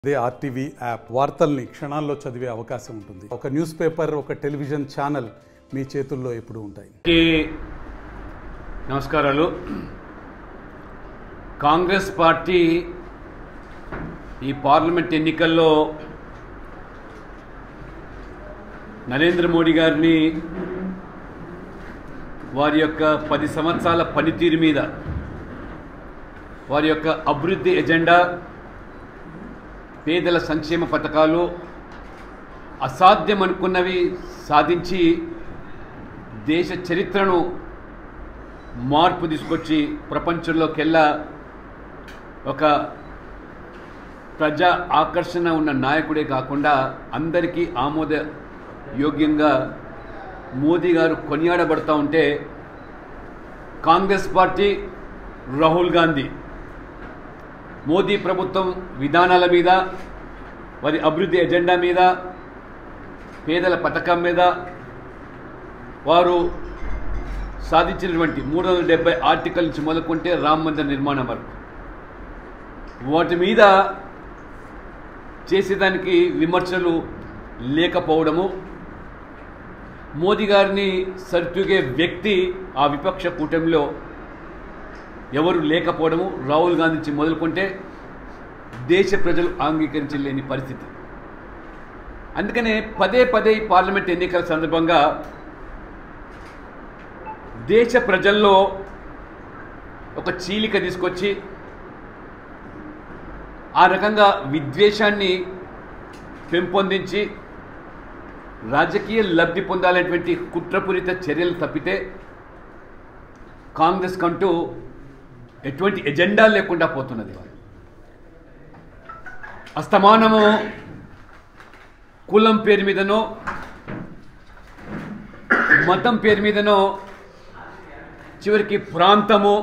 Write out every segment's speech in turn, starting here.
అదే RTV app వార్తల్ని క్షణాల్లో చదివే అవకాశం ఉంటుంది ఒక న్యూస్ పేపర్ ఒక టెలివిజన్ ఛానల్ మీ చేతుల్లో ఎప్పుడూ ఉంటాయి కి నమస్కారాలు కాంగ్రెస్ పార్టీ ఈ పార్లమెంట్ ఎన్నికల్లో నరేంద్ర మోడీ గారిని వారి యొక్క పది సంవత్సరాల పనితీరు మీద వారి యొక్క అభివృద్ధి ఎజెండా పేదల సంక్షేమ పథకాలు అసాధ్యం అనుకున్నవి సాధించి దేశ చరిత్రను మార్పు తీసుకొచ్చి ప్రపంచంలోకెల్లా ఒక ప్రజా ఆకర్షణ ఉన్న నాయకుడే కాకుండా అందరికీ ఆమోద యోగ్యంగా మోదీ గారు కొనియాడబడతా ఉంటే కాంగ్రెస్ పార్టీ రాహుల్ గాంధీ మోదీ ప్రభుత్వం విధానాల మీద వారి అభివృద్ధి ఎజెండా మీద పేదల పథకం మీద వారు సాధించినటువంటి మూడు వందల డెబ్బై ఆర్టికల్ నుంచి మొదలుకుంటే రామ్ మందిర్ నిర్మాణం వరకు వాటి మీద చేసేదానికి విమర్శలు లేకపోవడము మోదీ గారిని సరితూగే వ్యక్తి ఆ విపక్ష కూటమిలో ఎవరు లేకపోవడము రాహుల్ గాంధీ నుంచి మొదలుకుంటే దేశ ప్రజలు అంగీకరించలేని పరిస్థితి అందుకనే పదే పదే ఈ పార్లమెంట్ ఎన్నికల సందర్భంగా దేశ ప్రజల్లో ఒక చీలిక తీసుకొచ్చి ఆ రకంగా విద్వేషాన్ని పెంపొందించి రాజకీయ లబ్ధి పొందాలనేటువంటి కుట్రపూరిత చర్యలు తప్పితే కాంగ్రెస్ కంటూ ఎటువంటి ఎజెండా లేకుండా పోతున్నది వాళ్ళు అస్తమానము కులం పేరు మీదనో మతం పేరు మీదనో చివరికి ప్రాంతము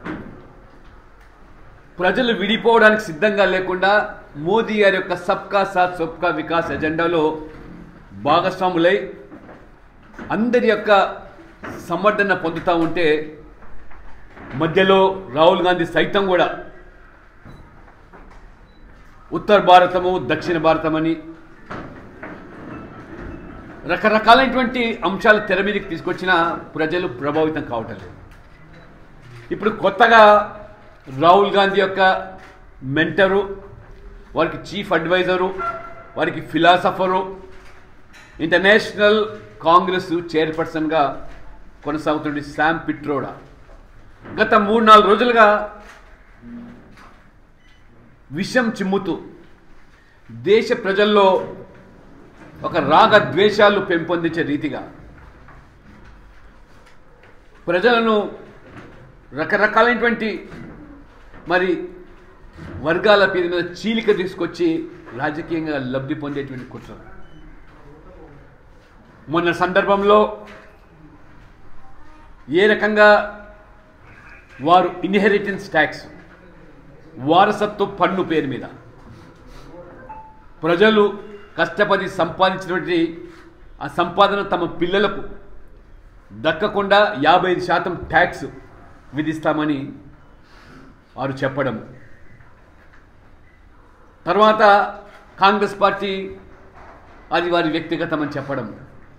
ప్రజలు విడిపోవడానికి సిద్ధంగా లేకుండా మోదీ గారి యొక్క సబ్కా సాత్ సబ్కా వికాస్ ఎజెండాలో భాగస్వాములై అందరి యొక్క సమర్థన పొందుతూ ఉంటే మధ్యలో రాహుల్ గాంధీ సైతం కూడా ఉత్తర భారతము దక్షిణ భారతమని రకరకాలైనటువంటి అంశాలు తెర మీదకి తీసుకొచ్చిన ప్రజలు ప్రభావితం కావటం లేదు ఇప్పుడు కొత్తగా రాహుల్ గాంధీ యొక్క మెంటరు వారికి చీఫ్ అడ్వైజరు వారికి ఫిలాసఫరు ఇంటర్నేషనల్ కాంగ్రెస్ చైర్పర్సన్గా కొనసాగుతుంది శామ్ పిట్రోడా గత మూడు నాలుగు రోజులుగా విషం చిమ్ముతూ దేశ ప్రజల్లో ఒక రాగ ద్వేషాలు పెంపొందించే రీతిగా ప్రజలను రకరకాలైనటువంటి మరి వర్గాల పేరు మీద చీలిక తీసుకొచ్చి రాజకీయంగా లబ్ధి పొందేటువంటి కుట్ర మొన్న సందర్భంలో ఏ రకంగా వారు ఇన్హెరిటెన్స్ ట్యాక్స్ వారసత్వ పన్ను పేరు మీద ప్రజలు కష్టపడి సంపాదించినటువంటి ఆ సంపాదన తమ పిల్లలకు దక్కకుండా యాభై ఐదు శాతం ట్యాక్స్ విధిస్తామని వారు చెప్పడం తర్వాత కాంగ్రెస్ పార్టీ అది వారి వ్యక్తిగతమని చెప్పడం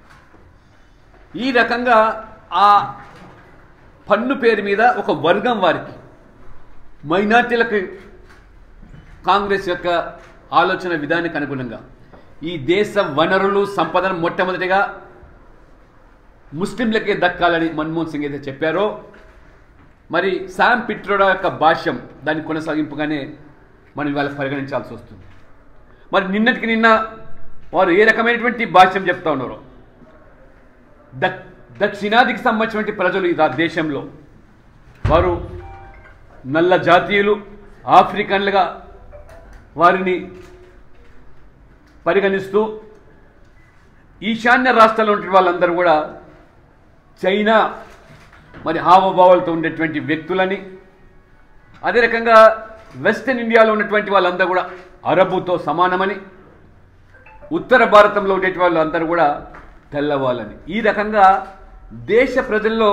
ఈ రకంగా ఆ పన్ను పేరు మీద ఒక వర్గం వారికి మైనార్టీలకు కాంగ్రెస్ యొక్క ఆలోచన విధానానికి అనుగుణంగా ఈ దేశ వనరులు సంపదను మొట్టమొదటిగా ముస్లింలకే దక్కాలని మన్మోహన్ సింగ్ అయితే చెప్పారో మరి శామ్ పిట్రోడా యొక్క భాష్యం దాని కొనసాగింపుగానే మనం ఇవాళ పరిగణించాల్సి వస్తుంది మరి నిన్నటికి నిన్న వారు ఏ రకమైనటువంటి భాష్యం చెప్తా ఉన్నారో దక్ దక్షిణాదికి సంబంధించినటువంటి ప్రజలు ఈ రా- దేశంలో వారు నల్ల జాతీయులు ఆఫ్రికన్లుగా వారిని పరిగణిస్తూ ఈశాన్య రాష్ట్రాల్లో ఉండే వాళ్ళందరూ కూడా చైనా మరి హావభావాలతో ఉండేటువంటి వ్యక్తులని అదే రకంగా వెస్టర్న్ ఇండియాలో ఉన్నటువంటి వాళ్ళందరూ కూడా అరబుతో సమానమని ఉత్తర భారతంలో ఉండేటి వాళ్ళందరూ కూడా తెల్లవాళ్ళని ఈ రకంగా దేశ ప్రజల్లో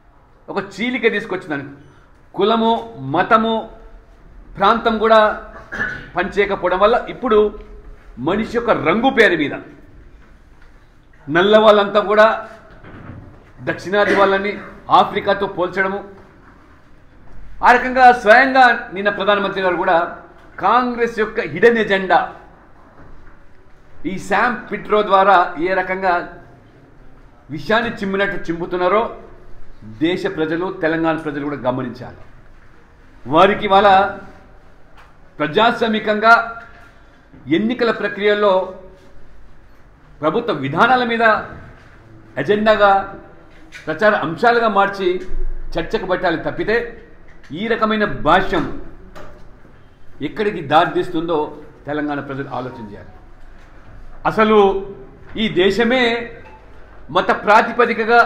ఒక చీలిక తీసుకొచ్చిందని కులము మతము ప్రాంతం కూడా పనిచేయకపోవడం వల్ల ఇప్పుడు మనిషి యొక్క రంగు పేరు మీద నల్ల వాళ్ళంతా కూడా దక్షిణాది వాళ్ళని ఆఫ్రికాతో పోల్చడము ఆ రకంగా స్వయంగా నిన్న ప్రధానమంత్రి గారు కూడా కాంగ్రెస్ యొక్క హిడెన్ ఎజెండా ఈ శామ్ పిట్రో ద్వారా ఏ రకంగా విషయాన్ని చిమ్మినట్టు చింపుతున్నారో దేశ ప్రజలు తెలంగాణ ప్రజలు కూడా గమనించాలి వారికి వాళ్ళ ప్రజాస్వామికంగా ఎన్నికల ప్రక్రియలో ప్రభుత్వ విధానాల మీద ఎజెండాగా ప్రచార అంశాలుగా మార్చి చర్చకు పెట్టాలి తప్పితే ఈ రకమైన భాష్యం ఎక్కడికి దారితీస్తుందో తెలంగాణ ప్రజలు ఆలోచన చేయాలి అసలు ఈ దేశమే మత ప్రాతిపదికగా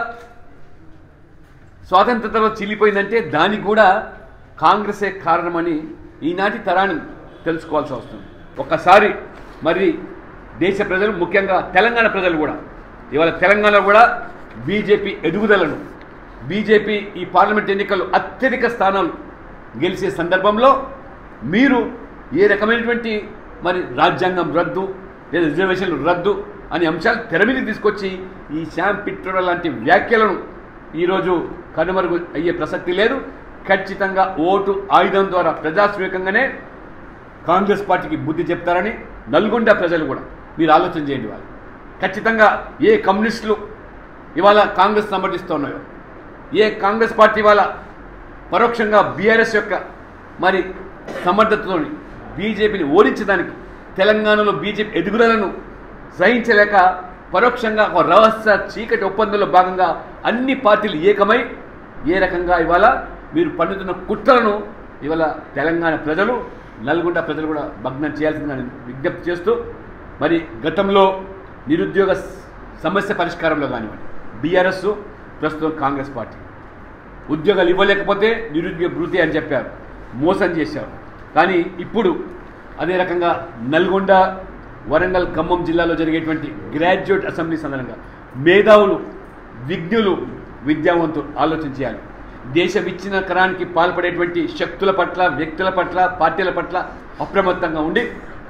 స్వాతంత్రతలో చిల్లిపోయిందంటే దానికి కూడా కాంగ్రెసే కారణమని ఈనాటి తరాన్ని తెలుసుకోవాల్సి వస్తుంది ఒక్కసారి మరి దేశ ప్రజలు ముఖ్యంగా తెలంగాణ ప్రజలు కూడా ఇవాళ తెలంగాణలో కూడా బీజేపీ ఎదుగుదలను బీజేపీ ఈ పార్లమెంట్ ఎన్నికల్లో అత్యధిక స్థానాలు గెలిచే సందర్భంలో మీరు ఏ రకమైనటువంటి మరి రాజ్యాంగం రద్దు లేదా రిజర్వేషన్లు రద్దు అనే అంశాలు తెర మీదకి తీసుకొచ్చి ఈ శ్యామ్ పిట్రోడా లాంటి వ్యాఖ్యలను ఈరోజు కనుమరుగు అయ్యే ప్రసక్తి లేదు ఖచ్చితంగా ఓటు ఆయుధం ద్వారా ప్రజాస్వామికంగానే కాంగ్రెస్ పార్టీకి బుద్ధి చెప్తారని నల్గొండ ప్రజలు కూడా మీరు ఆలోచన చేయండి వాళ్ళు ఖచ్చితంగా ఏ కమ్యూనిస్టులు ఇవాళ కాంగ్రెస్ సమర్థిస్తున్నాయో ఏ కాంగ్రెస్ పార్టీ వాళ్ళ పరోక్షంగా బీఆర్ఎస్ యొక్క మరి సమర్థతతోని బీజేపీని ఓడించడానికి తెలంగాణలో బీజేపీ ఎదుగుదలను సహించలేక పరోక్షంగా ఒక రహస్య చీకటి ఒప్పందంలో భాగంగా అన్ని పార్టీలు ఏకమై ఏ రకంగా ఇవాళ మీరు పన్నుతున్న కుట్రలను ఇవాళ తెలంగాణ ప్రజలు నల్గొండ ప్రజలు కూడా భగ్నం చేయాల్సిందిగా నేను విజ్ఞప్తి చేస్తూ మరి గతంలో నిరుద్యోగ స- సమస్య పరిష్కారంలో కానివ్వండి బీఆర్ఎస్ ప్రస్తుతం కాంగ్రెస్ పార్టీ ఉద్యోగాలు ఇవ్వలేకపోతే నిరుద్యోగ భృతి అని చెప్పారు మోసం చేశారు కానీ ఇప్పుడు అదే రకంగా నల్గొండ వరంగల్ ఖమ్మం జిల్లాలో జరిగేటువంటి గ్రాడ్యుయేట్ అసెంబ్లీ సందర్భంగా మేధావులు విజ్ఞులు విద్యావంతులు ఆలోచన చేయాలి దేశ విచ్ఛిన్నకరానికి పాల్పడేటువంటి శక్తుల పట్ల వ్యక్తుల పట్ల పార్టీల పట్ల అప్రమత్తంగా ఉండి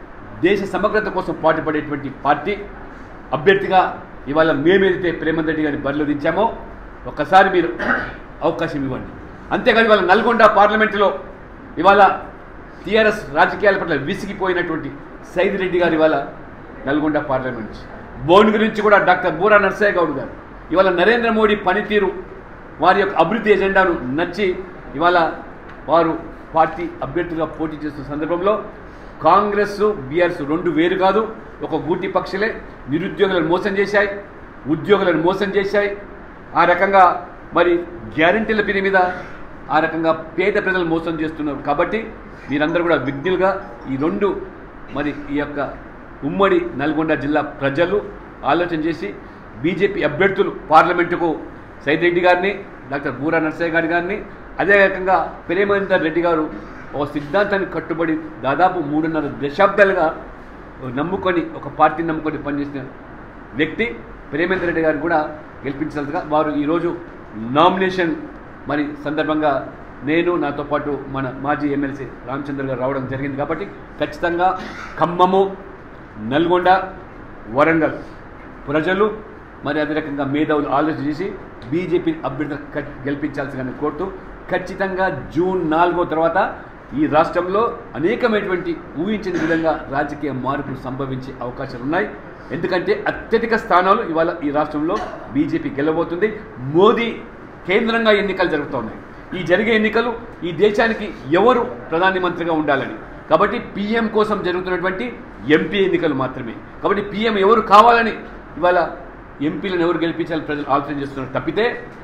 దేశ సమగ్రత కోసం పాటుపడేటువంటి పార్టీ అభ్యర్థిగా ఇవాళ మేమేదైతే ప్రేమంత్ రెడ్డి గారిని బరిలో దించామో ఒక్కసారి మీరు అవకాశం ఇవ్వండి అంతేకాదు ఇవాళ నల్గొండ పార్లమెంటులో ఇవాళ టీఆర్ఎస్ రాజకీయాల పట్ల విసిగిపోయినటువంటి సైద్ రెడ్డి గారు ఇవాళ నల్గొండ పార్లమెంట్ నుంచి బోన్ గురించి కూడా డాక్టర్ బూరా నర్సయ్య గౌడ్ గారు ఇవాళ నరేంద్ర మోడీ పనితీరు వారి యొక్క అభివృద్ధి ఎజెండాను నచ్చి ఇవాళ వారు పార్టీ అభ్యర్థిగా పోటీ చేస్తున్న సందర్భంలో కాంగ్రెస్ బీఆర్ఎస్ రెండు వేరు కాదు ఒక గూటి పక్షులే నిరుద్యోగులను మోసం చేశాయి ఉద్యోగులను మోసం చేశాయి ఆ రకంగా మరి గ్యారంటీల పేరు మీద ఆ రకంగా పేద ప్రజలు మోసం చేస్తున్నారు కాబట్టి మీరందరూ కూడా విజ్ఞులుగా ఈ రెండు మరి ఈ యొక్క ఉమ్మడి నల్గొండ జిల్లా ప్రజలు ఆలోచన చేసి బీజేపీ అభ్యర్థులు పార్లమెంటుకు సైద్ రెడ్డి గారిని డాక్టర్ బూరా నర్సయ్య గారి గారిని అదే రకంగా ప్రేమేందర్ రెడ్డి గారు ఒక సిద్ధాంతానికి కట్టుబడి దాదాపు మూడున్నర దశాబ్దాలుగా నమ్ముకొని ఒక పార్టీని నమ్ముకొని పనిచేసిన వ్యక్తి ప్రేమేందర్ రెడ్డి గారిని కూడా గెలిపించాల్సిగా వారు ఈరోజు నామినేషన్ మరి సందర్భంగా నేను నాతో పాటు మన మాజీ ఎమ్మెల్సీ రామచంద్ర గారు రావడం జరిగింది కాబట్టి ఖచ్చితంగా ఖమ్మము నల్గొండ వరంగల్ ప్రజలు మరి అదే రకంగా మేధావులు ఆలోచన చేసి బీజేపీ అభ్యర్థి గెలిపించాల్సిందని కోరుతూ ఖచ్చితంగా జూన్ నాలుగో తర్వాత ఈ రాష్ట్రంలో అనేకమైనటువంటి ఊహించని విధంగా రాజకీయ మార్పులు సంభవించే అవకాశాలు ఉన్నాయి ఎందుకంటే అత్యధిక స్థానాలు ఇవాళ ఈ రాష్ట్రంలో బీజేపీ గెలవబోతుంది మోదీ కేంద్రంగా ఎన్నికలు జరుగుతున్నాయి ఈ జరిగే ఎన్నికలు ఈ దేశానికి ఎవరు ప్రధానమంత్రిగా ఉండాలని కాబట్టి పీఎం కోసం జరుగుతున్నటువంటి ఎంపీ ఎన్నికలు మాత్రమే కాబట్టి పీఎం ఎవరు కావాలని ఇవాళ ఎంపీలను ఎవరు గెలిపించాలని ప్రజలు ఆలోచన చేస్తున్నారు తప్పితే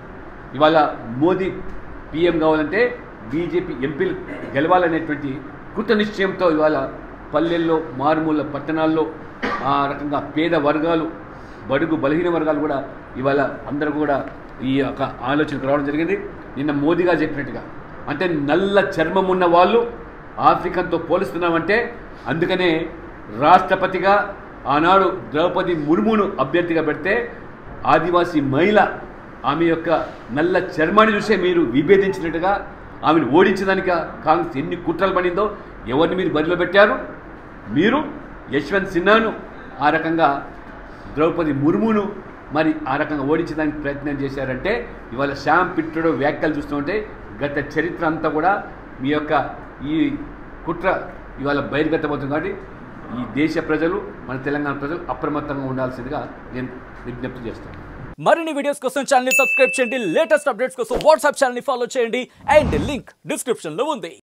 ఇవాళ మోదీ పీఎం కావాలంటే బీజేపీ ఎంపీలు గెలవాలనేటువంటి కృత నిశ్చయంతో ఇవాళ పల్లెల్లో మారుమూల పట్టణాల్లో ఆ రకంగా పేద వర్గాలు బడుగు బలహీన వర్గాలు కూడా ఇవాళ అందరూ కూడా ఈ యొక్క ఆలోచనకు రావడం జరిగింది నిన్న మోదీ గారు చెప్పినట్టుగా అంటే నల్ల చర్మం ఉన్న వాళ్ళు ఆఫ్రికన్తో పోలుస్తున్నామంటే అందుకనే రాష్ట్రపతిగా ఆనాడు ద్రౌపది ముర్మును అభ్యర్థిగా పెడితే ఆదివాసీ మహిళ ఆమె యొక్క నల్ల చర్మాన్ని చూసే మీరు విభేదించినట్టుగా ఆమెను ఓడించడానికి కాంగ్రెస్ ఎన్ని కుట్రలు పడిందో ఎవరిని మీరు బరిలో పెట్టారు మీరు యశ్వంత్ సిన్హాను ఆ రకంగా ద్రౌపది ముర్మును మరి ఆ రకంగా ఓడించడానికి ప్రయత్నం చేశారంటే ఇవాళ శ్యామ్ పిట్రుడు వ్యాఖ్యలు చూస్తుంటే గత చరిత్ర అంతా కూడా మీ యొక్క ఈ కుట్ర ఇవాళ బహిర్గతమవుతుంది కాబట్టి ఈ దేశ ప్రజలు మన తెలంగాణ ప్రజలు అప్రమత్తంగా ఉండాల్సిందిగా నేను విజ్ఞప్తి చేస్తాను మరిన్ని వీడియోస్ కోసం ఛానల్ ని సబ్స్క్రైబ్ చేయండి లేటెస్ట్ అప్డేట్స్ కోసం వాట్సాప్ ఛానల్ ని ఫాలో చేయండి అండ్ లింక్ డిస్క్రిప్షన్ లో ఉంది